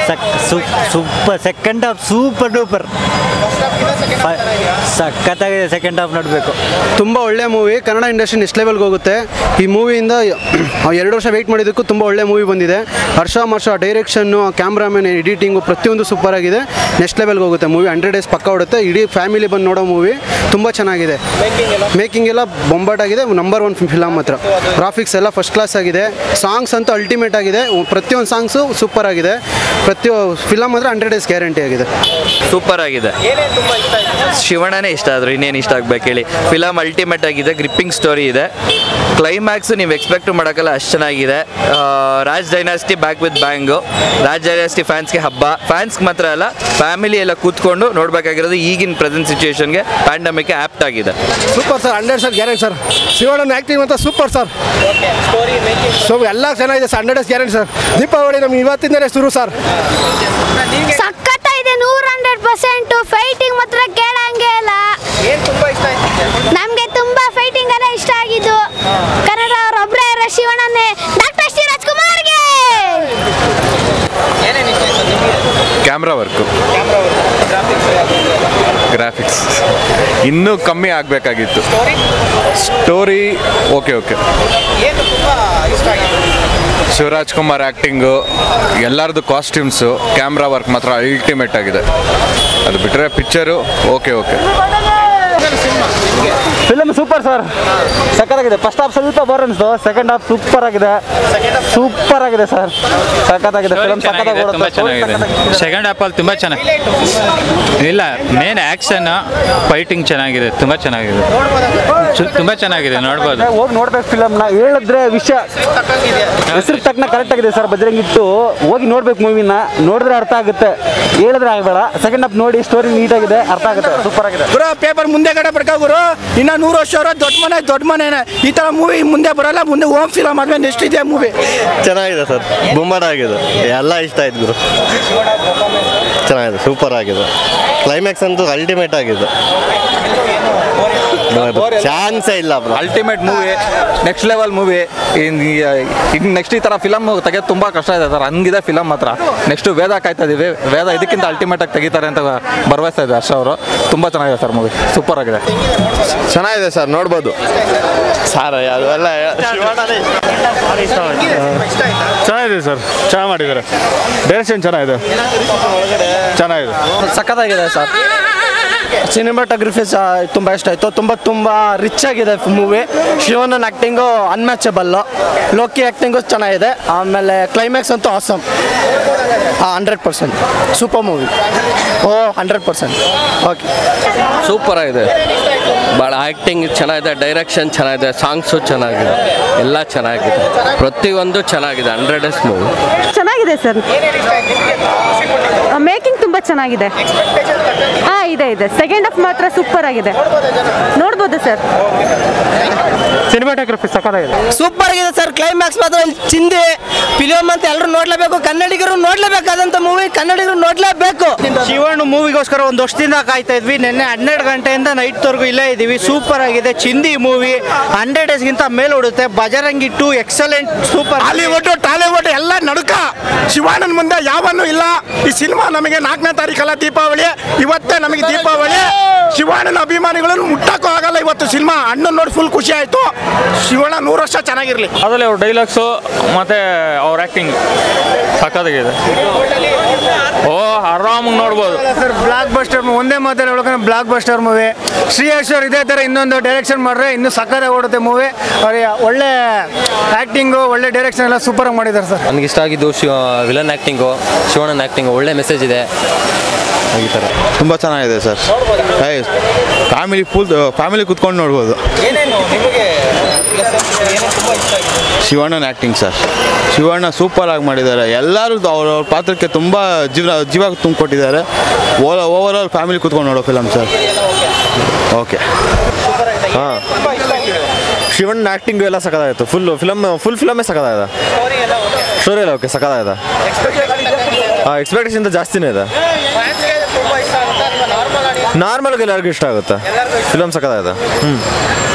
super second half super duper ಸಖತ್ತಾಗಿದೆ second half ನೋಡಬೇಕು ತುಂಬ ಒಳ್ಳೆ ಮೂವಿ ಕನ್ನಡ ಇಂಡಸ್ಟ್ರಿ ನೆಕ್ಸ್ಟ್ ಲೆವೆಲ್ಗೆ ಹೋಗುತ್ತೆ ಈ ಮೂವಿಯಿಂದ ಎರಡು ವರ್ಷ ವೆಯ್ಟ್ ಮಾಡಿದ್ದಕ್ಕೂ ತುಂಬ ಒಳ್ಳೆ ಮೂವಿ ಬಂದಿದೆ ಹರ್ಷ ಮರ್ಷ ಡೈರೆಕ್ಷನ್ನು ಕ್ಯಾಮ್ರಾಮನ್ ಎಡಿಟಿಂಗು ಪ್ರತಿಯೊಂದು ಸೂಪರ್ ಆಗಿದೆ ನೆಕ್ಸ್ಟ್ ಲೆವೆಲ್ಗೆ ಹೋಗುತ್ತೆ ಮೂವಿ ಹಂಡ್ರೆಡ್ ಡೇಸ್ ಪಕ್ಕ ಹೊಡುತ್ತೆ ಇಡೀ ಫ್ಯಾಮಿಲಿ ಬಂದು ನೋಡೋ ಮೂವಿ ತುಂಬ ಚೆನ್ನಾಗಿದೆ ಮೇಕಿಂಗ್ ಎಲ್ಲ ಬೊಂಬಾಟ್ ಆಗಿದೆ ನಂಬರ್ ಒನ್ ಫಿಲಮ್ ಹತ್ರ ಗ್ರಾಫಿಕ್ಸ್ ಎಲ್ಲ ಫಸ್ಟ್ ಕ್ಲಾಸ್ ಆಗಿದೆ ಸಾಂಗ್ಸ್ ಅಂತೂ ಅಲ್ಟಿಮೇಟ್ ಆಗಿದೆ ಪ್ರತಿಯೊಂದು ಸಾಂಗ್ಸು ಸೂಪರ್ ಆಗಿದೆ ಪ್ರತಿ ಫಿಲಮ್ ಅಂದರೆ ಹಂಡ್ರೆಡ್ ಡೇಸ್ ಗ್ಯಾರಂಟಿ ಆಗಿದೆ ಸೂಪರ್ ಆಗಿದೆ ಶಿವಣ್ಣನೇ ಇಷ್ಟ ಆದ್ರು ಇನ್ನೇನು ಇಷ್ಟ ಆಗ್ಬೇಕು ಹೇಳಿ ಫಿಲಮ್ ಅಲ್ಟಿಮೇಟ್ ಆಗಿದೆ ಗ್ರಿಪ್ಪಿಂಗ್ ಸ್ಟೋರಿ ಇದೆ ಕ್ಲೈಮ್ಯಾಕ್ಸ್ ನೀವು ಎಕ್ಸ್ಪೆಕ್ಟ್ ಮಾಡೋಕ್ಕಲ್ಲ ಅಷ್ಟು ಚೆನ್ನಾಗಿದೆ ಆ, Raj dynasty back with bang Raj dynasty ಫ್ಯಾನ್ಸ್ಗೆ ಹಬ್ಬ ಫ್ಯಾನ್ಸ್ಗೆ ಮಾತ್ರ ಅಲ್ಲ ಫ್ಯಾಮಿಲಿ ಎಲ್ಲ ಕೂತ್ಕೊಂಡು ನೋಡಬೇಕಾಗಿರೋದು ಈಗಿನ ಪ್ರೆಸೆಂಟ್ ಸಿಚುವೇಶನ್ಗೆ ಪ್ಯಾಂಡಮಿಕ್ಗೆ ಆ್ಯಪ್ಟ್ ಆಗಿದೆ super sir hundred sir guarantee sir ಶಿವಣ್ಣನ ಆ್ಯಕ್ಟಿಂಗ್ ಅಂತ ಸೂಪರ್ ಸರ್ ಸೊ ಎಲ್ಲ ಚೆನ್ನಾಗಿದೆ sir hundred days guarantee sir Deepavali ನಮ್ಗೆ ಇವತ್ತಿಂದಲೇ ಶುರು ಸರ್ ಸಖತ್ತ ಇದೆ ನೂರ ಹಂಡ್ರೆಡ್ ಪರ್ಸೆಂಟ್ ಫೈಟಿಂಗ್ ಮಾತ್ರ ಕೇಳಂಗೆ ಇಲ್ಲ ನಮಗೆ ತುಂಬಾ ಫೈಟಿಂಗ್ ಎಲ್ಲ ಇಷ್ಟ ಆಗಿದ್ದು ಕನ್ನಡ ಅವ್ರ ಒಬ್ಬರೇ ಇರೋ ಶಿವಣ್ಣನೇ ಡಾಕ್ಟರ್ ಶ್ರೀ ರಾಜ್ಕುಮಾರ್ಗೆ ಕ್ಯಾಮ್ರಾ ವರ್ಕು ಗ್ರಾಫಿಕ್ಸ್ ಇನ್ನೂ ಕಮ್ಮಿ ಆಗಬೇಕಾಗಿತ್ತು story okay okay Shivraj Kumar acting ಎಲ್ಲರದ್ದು ಕಾಸ್ಟ್ಯೂಮ್ಸು ಕ್ಯಾಮ್ರಾ ವರ್ಕ್ ಮಾತ್ರ ಅಲ್ಟಿಮೇಟ್ ಆಗಿದೆ ಅದು ಬಿಟ್ಟರೆ picture okay okay film super sir ಸಖತ್ತಾಗಿದೆ ಫಸ್ಟ್ ಹಾಫ್ ಸ್ವಲ್ಪ ಬೋರ್ ಅನಿಸ್ತು ಸೆಕೆಂಡ್ ಹಾಫ್ ಸೂಪರ್ ಆಗಿದೆ ಸೂಪರ್ ಆಗಿದೆ ಸರ್ ಸಖತ್ತಾಗಿದೆ ಫಿಲಮ್ ಸಖತ್ತಾಗಿ ತುಂಬ ಚೆನ್ನಾಗಿದೆ ಸೆಕೆಂಡ್ ಹಾಫಲ್ಲಿ ತುಂಬ ಚೆನ್ನಾಗಿ ಇಲ್ಲ ಮೇನ್ ಆ್ಯಕ್ಷನ್ ಫೈಟಿಂಗ್ ಚೆನ್ನಾಗಿದೆ ತುಂಬ ಚೆನ್ನಾಗಿದೆ ಚು- ತುಂಬ ಚೆನ್ನಾಗಿದೆ ನೋಡ್ಬೋದು ಹೋಗಿ ನೋಡ್ಬೇಕು ಫಿಲಮ್ನ ಹೇಳಿದ್ರೆ ವಿಷಯ ಹೆಸರು ತಕ್ಕನ ಕರೆಕ್ಟ್ ಆಗಿದೆ ಸರ್ ಬಜರಂಗಿತ್ತು ಹೋಗಿ ನೋಡ್ಬೇಕು ಮೂವಿನ ನೋಡಿದ್ರೆ ಅರ್ಥ ಆಗುತ್ತೆ ಹೇಳಿದ್ರೆ ಆಗಬೇಡ ಸೆಕೆಂಡ್ ಹಾಫ್ ನೋಡಿ ಸ್ಟೋರಿ ನೀಟಾಗಿದೆ ಅರ್ಥ ಆಗುತ್ತೆ ಸೂಪರ್ ಆಗಿದೆ ಗುರು ಪೇಪರ್ ಮುಂದೆ ಕಡೆ ಬರ್ಕೋ ಗುರು ಇನ್ನ ನೂರು ವರ್ಷ ಅವರ ದೊಡ್ಡ ಮನೆ ದೊಡ್ಡ ಮನೆನೇ ಈ ಥರ ಮೂವಿ ಮುಂದೆ ಬರಲ್ಲ ಮುಂದೆ ಹೋಮ್ ಫಿಲಮ್ ಆದ್ಮೇಲೆ ನೆಕ್ಸ್ಟ್ ಇದೆ ಮೂವಿ ಚೆನ್ನಾಗಿದೆ ಸರ್ ಬೊಂಬಾಟ ಆಗಿದೆ ಎಲ್ಲ ಇಷ್ಟ ಆಯ್ತು ಗುರು ಚೆನ್ನಾಗಿದೆ ಸೂಪರ್ ಆಗಿದೆ ಕ್ಲೈಮ್ಯಾಕ್ಸ್ ಅಂತೂ ಅಲ್ಟಿಮೇಟ್ ಆಗಿದೆ ಚಾನ್ಸೇ ಇಲ್ಲ bro ultimate movie next level movie ಈಗ ನೆಕ್ಸ್ಟ್ ಈ ಥರ ಫಿಲಮ್ ತೆಗೆದು ತುಂಬ ಕಷ್ಟ ಇದೆ ಸರ್ ಹಂಗಿದೆ ಫಿಲಮ್ ಮಾತ್ರ ನೆಕ್ಸ್ಟ್ ವೇದ ಕಾಯ್ತಾ ಇದೀವಿ ವೇದ ಇದಕ್ಕಿಂತ ಅಲ್ಟಿಮೇಟ್ ಆಗಿ ತೆಗಿತಾರೆ ಅಂತ ಭರವಸೆ ಇದೆ ಹರ್ಷ ಅವರು ತುಂಬ ಚೆನ್ನಾಗಿದೆ ಸರ್ ಮೂವಿ ಸೂಪರ್ ಆಗಿದೆ ಚೆನ್ನಾಗಿದೆ ಸರ್ ನೋಡ್ಬೋದು ಸರ್ ಅದೆಲ್ಲ ಚೆನ್ನಾಗಿದೆ ಸರ್ ಚೆನ್ನಾಗಿ ಮಾಡಿದ್ದಾರೆ ಡೈರೆಕ್ಷನ್ ಚೆನ್ನಾಗಿದೆ ಚೆನ್ನಾಗಿದೆ ಸಖತ್ತಾಗಿದೆ ಸರ್ ಸಿನಿಮಾಟೋಗ್ರಫಿ ಸಹ ತುಂಬ ಇಷ್ಟ ಆಯಿತು ತುಂಬ ತುಂಬ ರಿಚ್ ಆಗಿದೆ ಮೂವಿ ಶಿವನನ್ ಆ್ಯಕ್ಟಿಂಗು ಅನ್ಮ್ಯಾಚಬಲ್ಲು ಲೋಕಿ ಆ್ಯಕ್ಟಿಂಗು ಚೆನ್ನಾಗಿದೆ ಆಮೇಲೆ ಕ್ಲೈಮ್ಯಾಕ್ಸ್ ಅಂತೂ awesome hundred percent super movie oh hundred percent okay super ಆಗಿದೆ ಭಾಳ ಆ್ಯಕ್ಟಿಂಗ್ ಚೆನ್ನಾಗಿದೆ ಡೈರೆಕ್ಷನ್ ಚೆನ್ನಾಗಿದೆ ಸಾಂಗ್ಸು ಚೆನ್ನಾಗಿದೆ ಎಲ್ಲ ಚೆನ್ನಾಗಿದೆ ಪ್ರತಿಯೊಂದು ಚೆನ್ನಾಗಿದೆ ಹಂಡ್ರೆಡ್ ಡೇಸ್ ಮೂವಿ ಚೆನ್ನಾಗಿದೆ ಸರ್ ಮೇಕಿಂಗ್ ತುಂಬ ಚೆನ್ನಾಗಿದೆ ಹಾಂ ಇದೆ ಇದೆ ಸೆಕೆಂಡ್ ಹಾಫ್ ಮಾತ್ರ ಸೂಪರ್ ಆಗಿದೆ ನೋಡ್ಬೋದು ಸರ್ ಸಿನಿಮಾಟೋಗ್ರಫಿ ಸಖತ್ತಾಗಿದೆ ಸೂಪರ್ ಆಗಿದೆ ಸರ್ ಕ್ಲೈಮ್ಯಾಕ್ಸ್ ಮಾತ್ರ ಚಿಂದಿ ಫಿಲಿಮ್ ಅಂತ ಎಲ್ಲರೂ ನೋಡ್ಲೇಬೇಕು ಕನ್ನಡಿಗರು ನೋಡ್ಲೇಬೇಕಾದಂತ ಮೂವಿ ಕನ್ನಡಿಗರು ನೋಡ್ಲೇಬೇಕು ಶಿವಣ್ಣ ಮೂವಿಗೋಸ್ಕರ ಒಂದು ವರ್ಷದಿಂದ ಕಾಯ್ತಾ ಇದ್ವಿ ನಿನ್ನೆ ಹನ್ನೆರಡು ಗಂಟೆಯಿಂದ ನೈಟ್ವರೆಗೂ ಇಲ್ಲೇ ಇದ್ದೀವಿ ಸೂಪರ್ ಆಗಿದೆ ಚಿಂದಿ ಮೂವಿ ಹಂಡ್ರೆಡ್ ಡೇಸ್ಗಿಂತ ಮೇಲೆ ಉಡುತ್ತೆ Bajrangi two excellent super Hollywood Tollywood ಎಲ್ಲ ನಡುಕ ಶಿವಾನಂದ ಮುಂದೆ ಯಾವನ್ನೂ ಇಲ್ಲ ಈ ಸಿನಿಮಾ ನಮಗೆ ನಾಲ್ಕನೇ ತಾರೀಕಲ್ಲ ದೀಪಾವಳಿ ಇವತ್ತೇ ನಮಗೆ ದೀಪಾವಳಿ ಶಿವಾನಂದ ಅಭಿಮಾನಿಗಳನ್ನು ಮುಟ್ಟಕ್ಕೂ ಆಗಲ್ಲ ಇವತ್ತು ಸಿನಿಮಾ ಅಣ್ಣನ ನೋಡಿ ಫುಲ್ ಖುಷಿ ಆಯ್ತು ಶಿವಣ್ಣ ನೂರು ವರ್ಷ ಚೆನ್ನಾಗಿರ್ಲಿ ಅದರಲ್ಲಿ ಅವ್ರ ಡೈಲಾಗ್ಸು ಮತ್ತು ಅವ್ರ ಆ್ಯಕ್ಟಿಂಗ್ ಸಕ್ಕತ್ತಾಗಿದೆ ಓ ಆರಾಮಾಗಿ ನೋಡ್ಬೋದು ಸರ್ ಬ್ಲಾಕ್ ಬಸ್ಟರ್ ಒಂದೇ ಮಾತಲ್ಲಿ ಹೇಳ್ಬೇಕಂದ್ರೆ ಬ್ಲಾಕ್ ಬಸ್ಟರ್ ಮೂವಿ ಶ್ರೀಯೇಶ್ವರ್ ಇದೇ ಥರ ಇನ್ನೊಂದು ಡೈರೆಕ್ಷನ್ ಮಾಡ್ರೆ ಇನ್ನೂ ಸಕ್ಕರೆ ಓಡುತ್ತೆ ಮೂವಿ ಅವ್ರಿಗೆ ಒಳ್ಳೆ ಆ್ಯಕ್ಟಿಂಗು ಒಳ್ಳೆ ಡೈರೆಕ್ಷನ್ ಎಲ್ಲ ಸೂಪರಾಗಿ ಮಾಡಿದ್ದಾರೆ ಸರ್ ನನಗೆ ಇಷ್ಟ ಆಗಿದ್ದು ಶಿವ ವಿಲನ್ ಆ್ಯಕ್ಟಿಂಗು ಶಿವಣ್ಣನ ಆ್ಯಕ್ಟಿಂಗು ಒಳ್ಳೆ ಮೆಸೇಜ್ ಇದೆ ಈ ಥರ ತುಂಬ ಚೆನ್ನಾಗಿದೆ ಸರ್ ಫ್ಯಾಮಿಲಿ ಫುಲ್ ಫ್ಯಾಮಿಲಿ ಕುತ್ಕೊಂಡು ನೋಡ್ಬೋದು ಶಿವಣ್ಣನ ಆ್ಯಕ್ಟಿಂಗ್ ಸರ್ ಶಿವಣ್ಣ ಸೂಪರ್ ಆಗಿ ಮಾಡಿದ್ದಾರೆ ಎಲ್ಲರೂ ಅವ್ರವ್ರ ಪಾತ್ರಕ್ಕೆ ತುಂಬ ಜೀವ ಜೀವ ತುಂಬಿಕೊಟ್ಟಿದ್ದಾರೆ ಓವರ್ ಆಲ್ ಫ್ಯಾಮಿಲಿ ಕುತ್ಕೊಂಡು ನೋಡೋ ಫಿಲಮ್ ಸರ್ ಓಕೆ ಹಾಂ ಶಿವಣ್ಣ ಆ್ಯಕ್ಟಿಂಗು ಎಲ್ಲ ಸಖತ್ತಾಗಿತ್ತು ಫುಲ್ ಫಿಲಮ್ ಫುಲ್ ಫಿಲಮೇ ಸಖತ್ತಾಗಿದೆ ಸ್ಟೋರಿ ಎಲ್ಲ ಓಕೆ ಸಖತ್ತಾಗಿದೆ ಹಾಂ ಎಕ್ಸ್ಪೆಕ್ಟೇಷನ್ ಜಾಸ್ತಿನೇ ಇದೆ ನಾರ್ಮಲ್ಗೆ ಎಲ್ಲರಿಗೂ ಇಷ್ಟ ಆಗುತ್ತೆ ಫಿಲಮ್ ಸಖತ್ತಾಗಿದೆ ಹ್ಞೂ